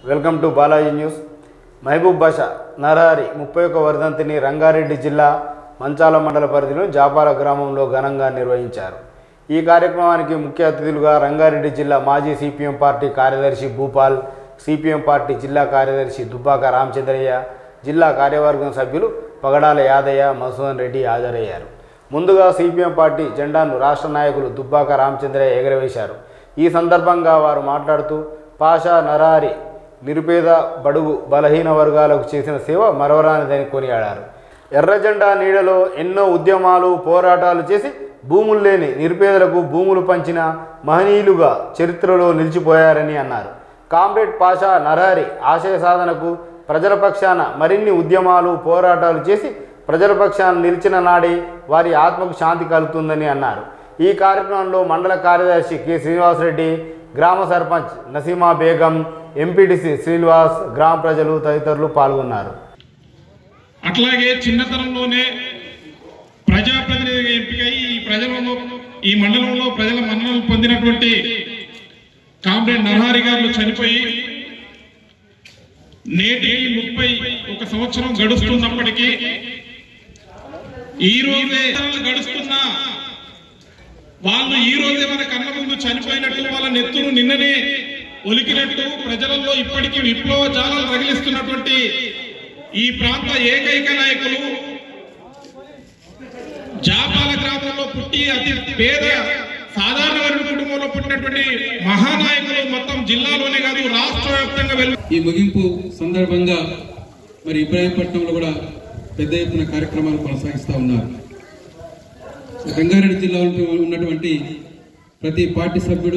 welcome to Balaji News Mahabub Basha Narahari ముప్పై ఒక్క వర్ధంతిని రంగారెడ్డి జిల్లా మంచాల మండల పరిధిలో జాపాల గ్రామంలో ఘనంగా నిర్వహించారు ఈ కార్యక్రమానికి ముఖ్య అతిథులుగా రంగారెడ్డి జిల్లా మాజీ సిపిఎం పార్టీ కార్యదర్శి భూపాల్ సిపిఎం పార్టీ జిల్లా కార్యదర్శి దుబ్బాక రామచంద్రయ్య జిల్లా కార్యవర్గం సభ్యులు పగడాల యాదయ్య మధుసూదన్ రెడ్డి హాజరయ్యారు ముందుగా సిపిఎం పార్టీ జెండాను రాష్ట్ర నాయకులు దుబ్బాక రామచంద్రయ్య ఎగరవేశారు ఈ సందర్భంగా వారు మాట్లాడుతూ పాషా నరారి నిరుపేద బడుగు బలహీన వర్గాలకు చేసిన సేవ మరవరానిదని కొనియాడారు ఎర్ర జెండా నీడలో ఎన్నో ఉద్యమాలు పోరాటాలు చేసి భూములు లేని నిరుపేదలకు భూములు పంచిన మహనీయులుగా చరిత్రలో నిలిచిపోయారని అన్నారు కామ్రేడ్ పాషా నరహరి ఆశయ సాధనకు ప్రజల పక్షాన మరిన్ని ఉద్యమాలు పోరాటాలు చేసి ప్రజల పక్షాన నిలిచిన నాడే వారి ఆత్మకు శాంతి కలుగుతుందని అన్నారు ఈ కార్యక్రమంలో మండల కార్యదర్శి కె శ్రీనివాసరెడ్డి గ్రామ సర్పంచ్ నసీమా బేగం ఎంపీటీసీ శ్రీనివాస్ గ్రామ ప్రజలు తదితరులు పాల్గొన్నారు అట్లాగే చిన్నతనంలోనే ప్రజాప్రతినిధిగా ఎంపికై ఈ ప్రజలలో ఈ మండలంలో ప్రజల మన్ననలు పొందినటువంటి కామ్రేడ్ నరహారి గారు చనిపోయి నేటి ముప్పై ఒక సంవత్సరం గడుస్తున్నప్పటికీ ఈ రోజే గడుస్తున్న వాళ్ళు ఈ రోజే మన కళ్ళ ముందు చనిపోయినట్టు వాళ్ళ నెత్తురు నిన్ననే ఒలికినట్టు ప్రజలలో ఇప్పటికీ విప్లవ జాలాలు రగిలిస్తున్నటువంటి ఈ ప్రాంత ఏకైక నాయకులు జాపాల గ్రామంలో పుట్టి అతి పేద సాధారణ వర్గ కుటుంబంలో పుట్టినటువంటి మహానాయకులు మొత్తం జిల్లాలోనే కాదు రాష్ట్ర వ్యాప్తంగా వెలు ఈ ముగింపు సందర్భంగా మరి ఇబ్రాహీంపట్నంలో కూడా పెద్ద ఎత్తున కార్యక్రమాలు కొనసాగిస్తూ ఉన్నారు రంగారెడ్డి జిల్లాలో ఉన్నటువంటి ప్రతి పార్టీ సభ్యుడు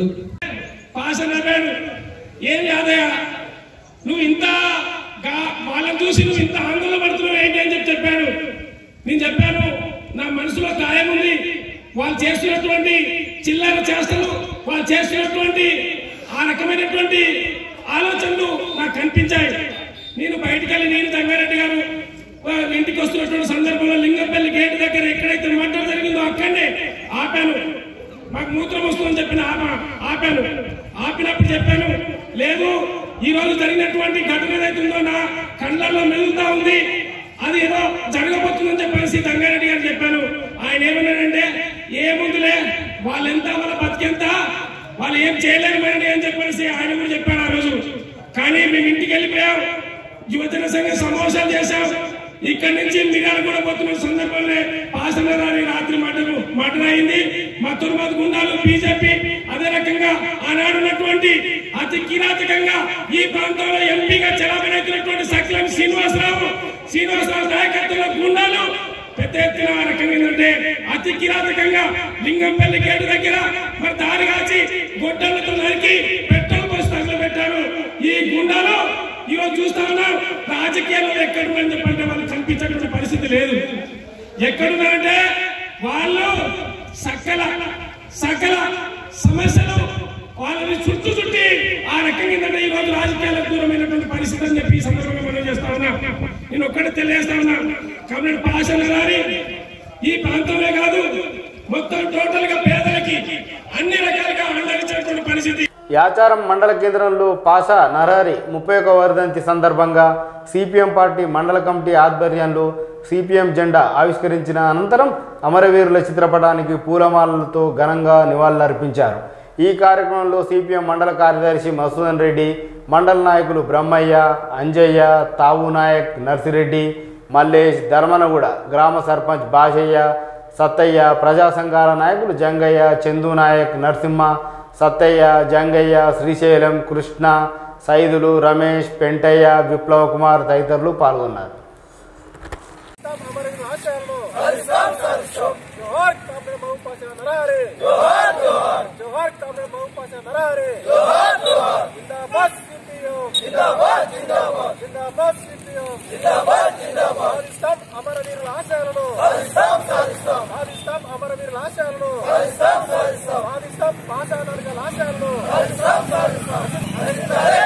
పాస్ అన్నాడు ఏమి ఆదయ నువ్వు ఇంత గా- వాళ్ళని చూసి నువ్వు ఇంత ఆందోళన పడుతున్నావు ఏంటి అని చెప్పి చెప్పాను నేను చెప్పాను నా మనసులో గాయం ఉంది వాళ్ళు చేస్తున్నటువంటి చిల్లర చేష్టలు వాళ్ళు చేస్తున్నటువంటి ఆ రకమైనటువంటి ఆలోచనలు నాకు కనిపించాయి నేను బయటికి వెళ్ళి నేను రంగారెడ్డి గారు ఆ, ఇంటికి వస్తున్నటువంటి సందర్భంలో లింగంపల్లి గేట్ దగ్గర ఎక్కడైతే మంటలు జరిగిందో అక్కడనే ఆపాను మాకు మూత్రం వస్తుందని చెప్పిన ఆప- ఆపాను ఆపినప్పుడు చెప్పాను లేదు ఈ రోజు జరిగినటువంటి ఘటన ఏదైతుందో నా కళ్ళల్లో మెదులుతా ఉంది అది ఏదో జరగబోతుందని చెప్పేసి రంగారెడ్డి గారు చెప్పాను ఆయన ఏమన్నాడంటే ఏముందిలే వాళ్ళెంత వాళ్ళ బతికెంత వాళ్ళు ఏం చేయలేరు మరి అని చెప్పేసి ఆయన కూడా చెప్పాడు ఆ రోజు కానీ మేము ఇంటికి వెళ్ళిపోయాం యువజన సంఘ సమావేశాలు చేశాం ఇక్కడి నుంచి మిగాలు కూడా పోతున్న సందర్భంలో పాసన రాని రాత్రి మాటలు మాటలైంది మా తురుమత గుండాలు బీజేపీ అదే రకంగా ఆనాడు ఉన్నటువంటి అతి కిరాతకంగా ఈ ప్రాంతంలో ఎంపీగా చెలవనైతున్నటువంటి సకలం శ్రీనివాసరావు శ్రీనివాసరావు నాయకత్వంలో గుండాలు పెద్ద ఎత్తున ఆ రకంగా ఏంటంటే అతి కిరాతకంగా లింగంపల్లి గేటు దగ్గర మరి దారి కాచి గొడ్డలతో నరికి పెట్రోల్ పోసి తగలబెట్టారు ఈ గుండాలు ఈ రోజు చూస్తా ఉన్నాం రాజకీయాల్లో ఎక్కడుందని చెప్పంటే వాళ్ళు కనిపించేటువంటి పరిస్థితి లేదు ఎక్కడున్నారంటే వాళ్ళు సకల సకల సమస్యలు వాళ్ళని చుట్టూ చుట్టి ఆ రకంగా ఏంటంటే ఈ రోజు రాజకీయాలకు దూరమైనటువంటి పరిస్థితి అని చెప్పి ఈ సందర్భంగా మనం చేస్తా ఉన్నా నేను ఒక్కటే తెలియజేస్తా ఉన్నా కాబట్టి పాషల గారి ఈ ప్రాంతంలో కాదు మొత్తం టోటల్ గా పేదలకి అన్ని రకాలుగా అండరించినటువంటి పరిస్థితి యాచారం మండల కేంద్రంలో పాషా నరహరి ముప్పై ఒక వర్ధంతి సందర్భంగా సిపిఎం పార్టీ మండల కమిటీ ఆధ్వర్యంలో సిపిఎం జెండా ఆవిష్కరించిన అనంతరం అమరవీరుల చిత్రపటానికి పూలమాలలతో ఘనంగా నివాళులర్పించారు ఈ కార్యక్రమంలో సిపిఎం మండల కార్యదర్శి మసూదన్ రెడ్డి మండల నాయకులు బ్రహ్మయ్య అంజయ్య తావు నాయక్ నర్సిరెడ్డి మల్లేష్ ధర్మనగూడ గ్రామ సర్పంచ్ భాషయ్య సత్తయ్య ప్రజా సంఘాల నాయకులు జంగయ్య చందు నాయక్ నరసింహ సత్తయ్య జంగయ్య శ్రీశైలం కృష్ణ సైదులు రమేష్ పెంటయ్య విప్లవ కుమార్ తదితరులు పాల్గొన్నారు జోహార్ కామ్రేడ్ మహబూబ్ పాషా నరారే జోహార్ జోహార్ జోహార్ కామ్రేడ్ మహబూబ్ పాషా నరారే జోహార్ జోహార్ జిందాబాద్ సిపిఎం జిందాబాద్ జిందాబాద్ జిందాబాద్ సిపిఎం జిందాబాద్ జిందాబాద్ సాధిస్తాం అమరవీరుల ఆశయాలను సాధిస్తాం సాధిస్తాం సాధిస్తాం అమరవీరుల ఆశయాలను సాధిస్తాం సాధిస్తాం సాధిస్తాం పాషా నరగల ఆశయాలను సాధిస్తాం సాధిస్తాం